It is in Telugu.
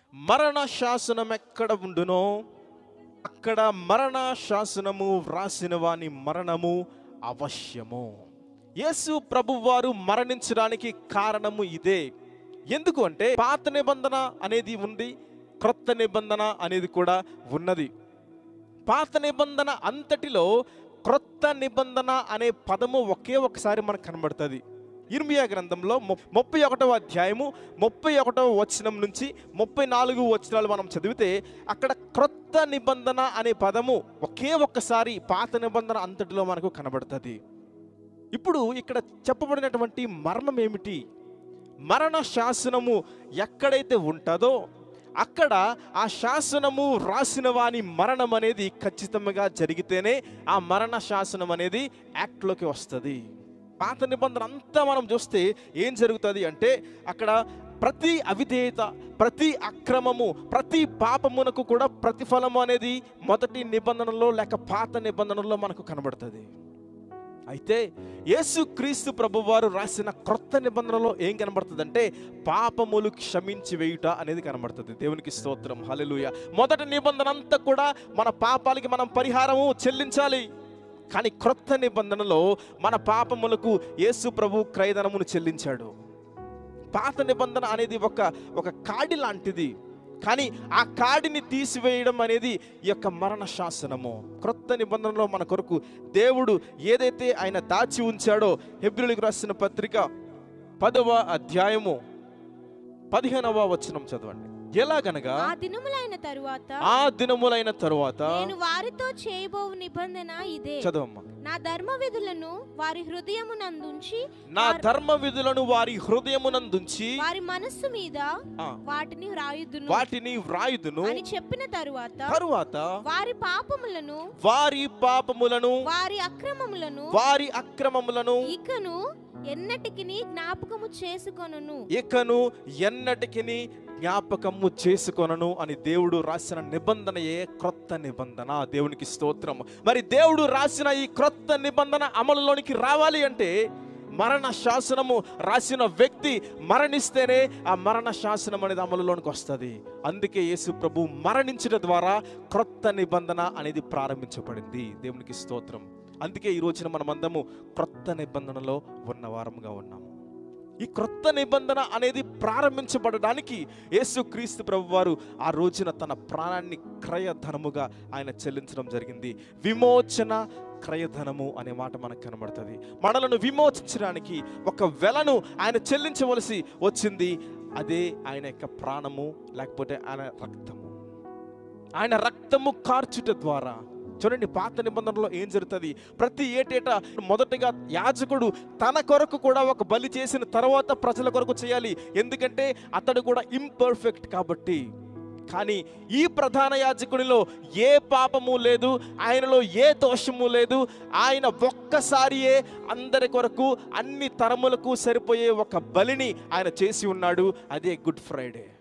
మరణ శాసనం ఎక్కడ ఉండునో అక్కడ మరణ శాసనము వ్రాసిన వాని మరణము అవశ్యము యేసు ప్రభువారు మరణించడానికి కారణము ఇదే ఎందుకు అంటే పాత నిబంధన అనేది ఉంది క్రొత్త నిబంధన అనేది కూడా ఉన్నది పాత నిబంధన అంతటిలో క్రొత్త నిబంధన అనే పదము ఒకే ఒకసారి మనకు కనబడుతుంది ఇర్మియా గ్రంథంలో ము- ముప్పై ఒకటవ అధ్యాయము ముప్పై ఒకటవ వచనం నుంచి ముప్పై నాలుగు వచనాలు మనం చదివితే అక్కడ క్రొత్త నిబంధన అనే పదము ఒకే ఒక్కసారి పాత నిబంధన అంతటిలో మనకు కనబడుతుంది ఇప్పుడు ఇక్కడ చెప్పబడినటువంటి మరణం ఏమిటి మరణ శాసనము ఎక్కడైతే ఉంటుందో అక్కడ ఆ శాసనము రాసిన వాని మరణం అనేది ఖచ్చితంగా జరిగితేనే ఆ మరణ శాసనం అనేది యాక్ట్లోకి వస్తుంది పాత నిబంధన అంతా మనం చూస్తే ఏం జరుగుతుంది అంటే అక్కడ ప్రతి అవిధేయత ప్రతి అక్రమము ప్రతి పాపమునకు కూడా ప్రతిఫలము అనేది మొదటి నిబంధనలో లేక పాత నిబంధనలో మనకు కనబడుతుంది అయితే యేసుక్రీస్తు ప్రభువారు రాసిన క్రొత్త నిబంధనలో ఏం కనబడుతుందంటే పాపములు క్షమించి వేయుట అనేది కనబడుతుంది దేవునికి స్తోత్రం హల్లెలూయ మొదటి నిబంధన అంతా కూడా మన పాపాలకి మనం పరిహారము చెల్లించాలి కానీ క్రొత్త నిబంధనలో మన పాపములకు యేసు ప్రభు క్రయధనమును చెల్లించాడు పాత నిబంధన అనేది ఒక ఒక కాడి లాంటిది కానీ ఆ కాడిని తీసివేయడం అనేది ఈ యొక్క మరణ శాసనము క్రొత్త నిబంధనలో మన కొరకు దేవుడు ఏదైతే ఆయన దాచి ఉంచాడో హెబ్రిలకు రాసిన పత్రిక పదవ అధ్యాయము పదిహేనవ వచనం చదవండి ఎలాగనగా ఆ దినములైన తరువాత ఆ దినములైన తరువాత నేను వారితో చేయబోవు నిబంధన ఇదే చదవమ్మా నా ధర్మ విధులను వారి హృదయమునందుంచి నా వారి- ధర్మ విధులను వారి హృదయమునందుంచి వారి మనస్సు మీద ఆ, వాటిని వ్రాయుదును వాటిని వ్రాయుదును అని చెప్పిన తరువాత తరువాత వారి పాపములను వారి పాపములను వారి అక్రమములను వారి అక్రమములను ఇకను ఎన్నటికి జ్ఞాపకము చేసుకొనును ఇకను ఎన్నటికి జ్ఞాపకము చేసుకొనను అని దేవుడు రాసిన నిబంధనయే క్రొత్త నిబంధన దేవునికి స్తోత్రం మరి దేవుడు రాసిన ఈ క్రొత్త నిబంధన అమలులోనికి రావాలి అంటే మరణ శాసనము రాసిన వ్యక్తి మరణిస్తేనే ఆ మరణ శాసనం అనేది అమలులోనికి వస్తుంది అందుకే యేసు ప్రభు మరణించడం ద్వారా క్రొత్త నిబంధన అనేది ప్రారంభించబడింది దేవునికి స్తోత్రం అందుకే ఈ రోజున మనమందము క్రొత్త నిబంధనలో ఉన్న వారముగా ఉన్నాము ఈ క్రొత్త నిబంధన అనేది ప్రారంభించబడడానికి యేసుక్రీస్తు ప్రభువారు ఆ రోజున తన ప్రాణాన్ని క్రయధనముగా ఆయన చెల్లించడం జరిగింది విమోచన క్రయధనము అనే మాట మనకు కనబడుతుంది మనలను విమోచించడానికి ఒక వెలను ఆయన చెల్లించవలసి వచ్చింది అదే ఆయన యొక్క ప్రాణము లేకపోతే ఆయన రక్తము ఆయన రక్తము కార్చుట ద్వారా చూడండి పాత నిబంధనలో ఏం జరుగుతుంది ప్రతి ఏటేటా మొదటగా యాజకుడు తన కొరకు కూడా ఒక బలి చేసిన తర్వాత ప్రజల కొరకు చేయాలి ఎందుకంటే అతడు కూడా ఇంపర్ఫెక్ట్ కాబట్టి కానీ ఈ ప్రధాన యాజకుడిలో ఏ పాపము లేదు ఆయనలో ఏ దోషము లేదు ఆయన ఒక్కసారియే అందరి కొరకు అన్ని తరములకు సరిపోయే ఒక బలిని ఆయన చేసి ఉన్నాడు అదే గుడ్ ఫ్రైడే